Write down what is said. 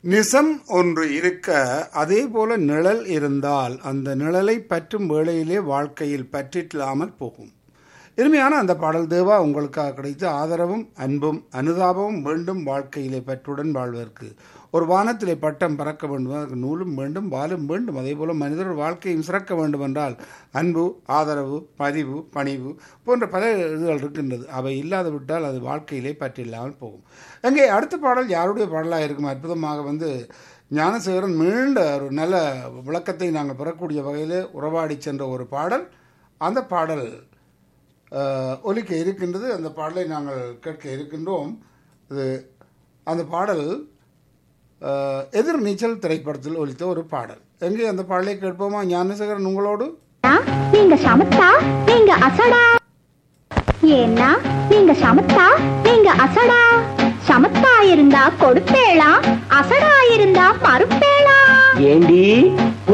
நிசம் ஒன்று இருக்க அதே போல நிழல் இருந்தால் அந்த நிழலை பற்றும் வேளையிலே வாழ்க்கையில் பற்றில்லாமல் போகும் இனிமையான அந்த பாடல் தேவா உங்களுக்காக கிடைத்த ஆதரவும் அன்பும் அனுதாபமும் வேண்டும் வாழ்க்கையிலே பற்றுடன் வாழ்வதற்கு ஒரு வானத்திலே பட்டம் பறக்க வேண்டும் அதற்கு நூலும் வேண்டும் வாலும் வேண்டும் அதே போல மனிதர் வாழ்க்கையும் சிறக்க வேண்டும் என்றால் அன்பு ஆதரவு பதிவு பணிவு போன்ற பல இதுகள் இருக்கின்றது அவை இல்லாது விட்டால் அது வாழ்க்கையிலே பற்றில்லாமல் போகும் அங்கே அடுத்த பாடல் யாருடைய பாடலாக இருக்கும் அற்புதமாக வந்து ஞானசேகரன் மீண்ட ஒரு நல்ல விளக்கத்தை நாங்கள் பெறக்கூடிய வகையில் உறவாடி சென்ற ஒரு பாடல் அந்த பாடல் அஹ், ஒலிக்க இருக்கின்றது அந்த பாடலை நாங்கள் கேட்க இருக்கின்றோம் இது அந்த பாடல் அஹ், எதிர் நீச்சல் திரைப்படத்தில் ஒலித்த ஒரு பாடல் எங்கே அந்த பாடலை கேட்போமா ஞானசேகரன் உங்களோடு நீங்க சமத்தா நீங்க அசடா ஏன்னா நீங்க சமத்தா நீங்க அசடா சமத்தா இருந்தா கொடுப்பேளா அசடா இருந்தா மறுப்பேளா ஏண்டி